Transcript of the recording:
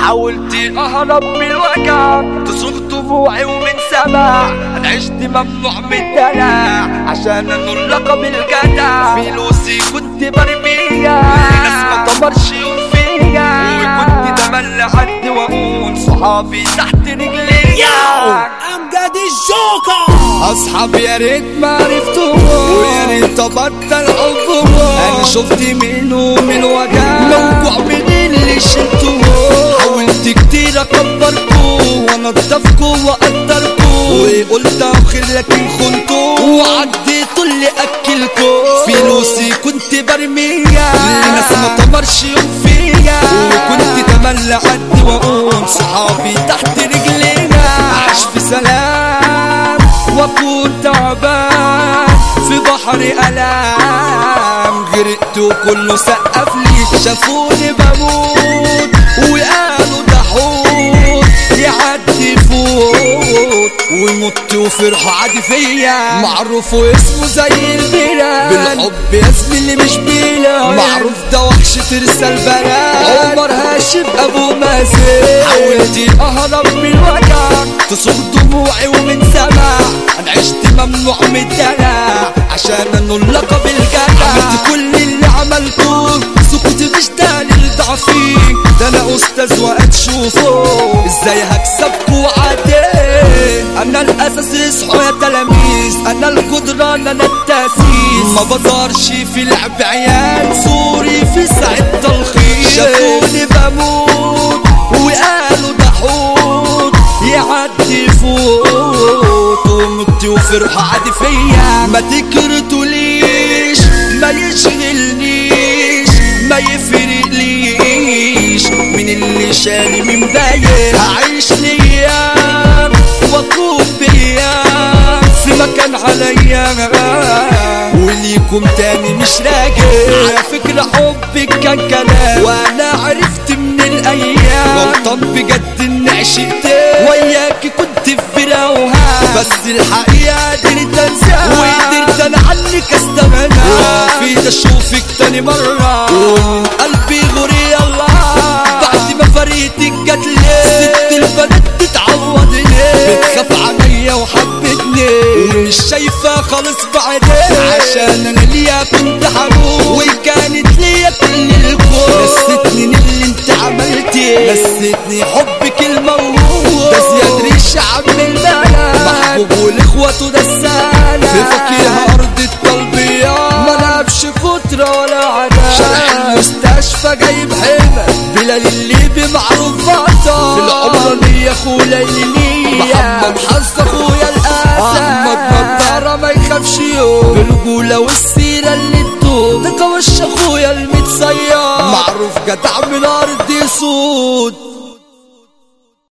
حاولت اهرب من الوجع تصرخ دموعي ومن سمع انا عشت ممنوع من الدلع عشان انول لقب الجدع فلوسي كنت برميها الناس ما تمرش يوم فيا وكنت تملى عد واقول صحابي تحت رجليا امجد الجوكر اصحاب يا ريت ما عرفتهم ويا ريت ابطل حبهم انا شفت منه من وجع موجوع من اللي شلتهم حاولت كتير اكبركم وانضفكم واقدركم وقلت اخر لكن خنتم وعديتوا اللي اكلكم فلوسي كنت برميها الناس ما تمرش يوم فيا وكنت تملى قد واقوم صحابي تحت رجلينا عاش في سلام واكون تعبان في بحر الام غرقت وكله سقف لي شافوني بموت وقالوا ده حوت يعدي فوت ومت وفرحوا عادي فيا معروف واسمه زي البلاد بالحب يا زميلي مش بلا معروف ده وحش ترسل بلد عمر هاشم ابو مازن حاولت اهرب من الوجع تصب دموعي ومن سمع انا عشت ممنوع من الدلع عشان انول لقب الجدع عملت كل اللي عملته سكوت مش دليل ضعفي ده انا استاذ وقت شوفه ازاي هكسبكوا وعدي انا الاساس اصحوا يا تلاميذ انا القدرة انا التاسيس ما بظهرش في لعب عيال سوري في ساعة تلخيص شافوني بموت وقالوا ده حوت يعدي فوت ومت وفرحة عادي فيا ما تكرتوليش ما يشغلنيش ما يفرقليش من اللي شالي من باين هعيش ليام واكون بيام في مكان عليا وليكم تاني مش راجع على فكرة حبك كان كلام وانا عرفت من الايام غلطان بجد اني عشقت وياكي كنت في بلاوها بس الحقيقة قدرت انساها وقدرت انا عنك استغنى في اشوفك تاني مرة ومن قلبي غوري الله بعد ما فريتك جات لي ست البنات تتعوض ليه بتخاف عليا وحبتني ومش شايفة خالص بعدين عشان انا ليا كنت حروق وكانت ليا كل الكون نسيتني من اللي انت عملتي نسيتني حبك الموهوب ده زياد ريش عم البلد محبوب والاخوة ده السلام في فقيها ارض الطلبية ما لعبش فترة ولا عدد شارع المستشفى جايب حمى بلال الليبي معروف بطل في العمرانية اخويا اللي محمد حظ اخويا الاسد احمد نضارة ما يخافش يوم بالرجولة والسيرة اللي تدوم ده كوش اخويا المتصير معروف جدع من ارض سوق